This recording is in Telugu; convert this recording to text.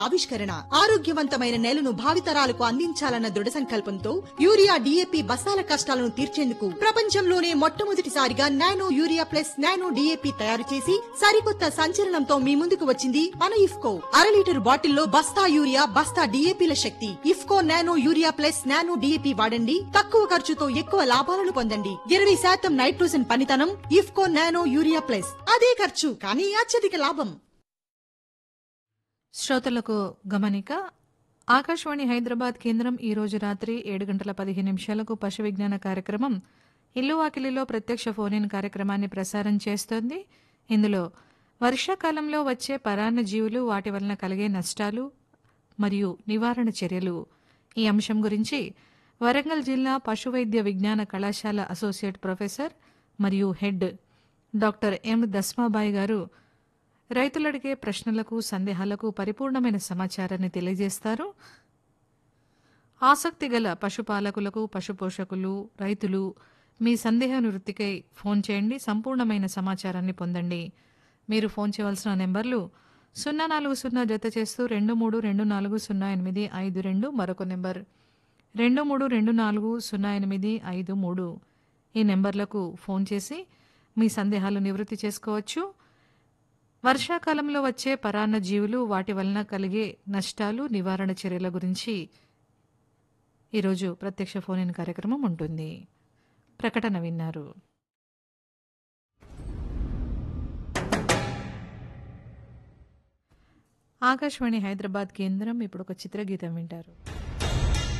ఆవిష్కరణ ఆరోగ్యవంతమైన నేలను భావితరాలకు అందించాలన్న దృఢ సంకల్పంతో యూరియా డిఏపి బస్తాల కష్టాలను తీర్చేందుకు ప్రపంచంలోనే మొట్టమొదటిసారిగా nano urea plus nano DAP తయారు చేసి సరికొత్త సంచలనంతో మీ ముందుకు వచ్చింది మన ఇఫ్కో అర లీటర్ బాటిల్లో బస్తా యూరియా బస్తా డిఏపిల శక్తి IFFCO nano urea plus nano DAP వాడండి తక్కువ ఖర్చుతో ఎక్కువ లాభాలను పొందండి ఇరవై శాతం నైట్రోజన్ పనితనం ఇఫ్కో నానో యూరియా ప్లస్ అదే ఖర్చు కానీ అత్యధిక లాభం శ్రోతలకు గమనిక ఆకాశవాణి హైదరాబాద్ కేంద్రం ఈ రోజు రాత్రి ఏడు గంటల పదిహేను నిమిషాలకు పశు విజ్ఞాన కార్యక్రమం ఇల్లు వాకిలిలో ప్రత్యక్ష ఫోన్ ఇన్ కార్యక్రమాన్ని ప్రసారం చేస్తోంది ఇందులో వర్షాకాలంలో వచ్చే పరాన్న జీవులు వాటి వలన కలిగే నష్టాలు మరియు నివారణ చర్యలు ఈ అంశం గురించి వరంగల్ జిల్లా పశువైద్య విజ్ఞాన కళాశాల అసోసియేట్ ప్రొఫెసర్ మరియు హెడ్ డాక్టర్ ఎం దస్మాబాయి గారు రైతులు అడిగే ప్రశ్నలకు సందేహాలకు పరిపూర్ణమైన సమాచారాన్ని తెలియజేస్తారు ఆసక్తి గల పశుపాలకులకు పశుపోషకులు రైతులు మీ సందేహ నివృత్తికై ఫోన్ చేయండి సంపూర్ణమైన సమాచారాన్ని పొందండి మీరు ఫోన్ చేయవలసిన నెంబర్లు సున్నా నాలుగు సున్నా జత చేస్తూ రెండు మూడు రెండు నాలుగు సున్నా ఎనిమిది ఐదు రెండు మరొక నెంబర్ రెండు మూడు రెండు నాలుగు సున్నా ఎనిమిది ఐదు మూడు ఈ నెంబర్లకు ఫోన్ చేసి మీ సందేహాలు నివృత్తి చేసుకోవచ్చు వర్షాకాలంలో వచ్చే పరాన్న జీవులు వాటి వలన కలిగే నష్టాలు నివారణ చర్యల గురించి ఈరోజు ప్రత్యక్ష ఫోన్ ఇన్ కార్యక్రమం ఉంటుంది ప్రకటన విన్నారు ఆకాశవాణి హైదరాబాద్ కేంద్రం ఇప్పుడు ఒక చిత్రగీతం వింటారు